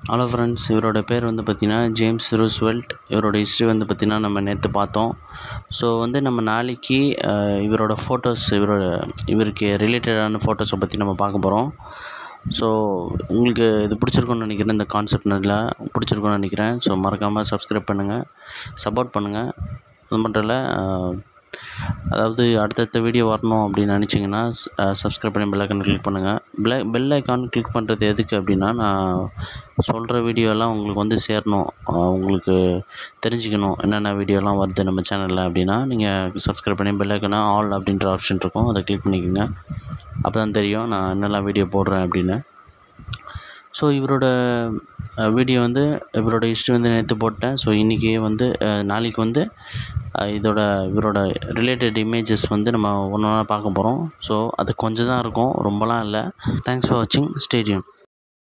hello friends இவரோட பேர் வந்து பார்த்திங்கன்னா ஜேம்ஸ் ரூஸ்வெல்ட் இவரோட ஹிஸ்ட்ரி வந்து பார்த்திங்கன்னா நம்ம நேற்று பார்த்தோம் ஸோ வந்து நம்ம நாளைக்கு அஹ், இவரோட ஃபோட்டோஸ் இவரோட இவருக்கு ரிலேட்டடான ஃபோட்டோஸை பற்றி நம்ம பார்க்க போகிறோம் ஸோ உங்களுக்கு இது பிடிச்சிருக்கும்னு நினைக்கிறேன் இந்த கான்செப்ட் நல்லா பிடிச்சிருக்கும்னு நினைக்கிறேன் ஸோ மறக்காமல் சப்ஸ்கிரைப் பண்ணுங்கள் சப்போர்ட் பண்ணுங்கள் அது மட்டும் இல்லை அஹ், அதாவது அடுத்தடுத்த வீடியோ வரணும் அப்படின்னு நினச்சிங்கன்னா சப்ஸ்கிரைப் பண்ணி பெல் ஐக்கான் கிளிக் பண்ணுங்கள் பெல் பெல் ஐக்கான் கிளிக் பண்ணுறது எதுக்கு அப்படின்னா நான் சொல்கிற வீடியோலாம் உங்களுக்கு வந்து சேரணும் அஹ் உங்களுக்கு தெரிஞ்சுக்கணும் என்னென்ன வீடியோலாம் வருது நம்ம சேனலில் அப்படின்னா நீங்கள் சப்ஸ்கிரைப் பண்ணி பெல் ஐக்கானா ஆல் அப்படின்ற ஆப்ஷன் இருக்கும் அதை கிளிக் பண்ணிக்கோங்க அப்போ தான் தெரியும் நான் என்னெல்லாம் வீடியோ போடுறேன் அப்படின்னு ஸோ இவரோட வீடியோ வந்து இவரோட ஹிஸ்ட்ரி வந்து நேற்று போட்டேன் ஸோ இன்றைக்கி வந்து அஹ், நாளைக்கு வந்து அஹ், இதோட இவரோட ரிலேட்டட் இமேஜஸ் வந்து நம்ம ஒன்று ஒன்றா பார்க்க போகிறோம் ஸோ அது கொஞ்சம் தான் இருக்கும் ரொம்பலாம் இல்லை தேங்க்ஸ் ஃபார் வாட்சிங் ஸ்டேடியம்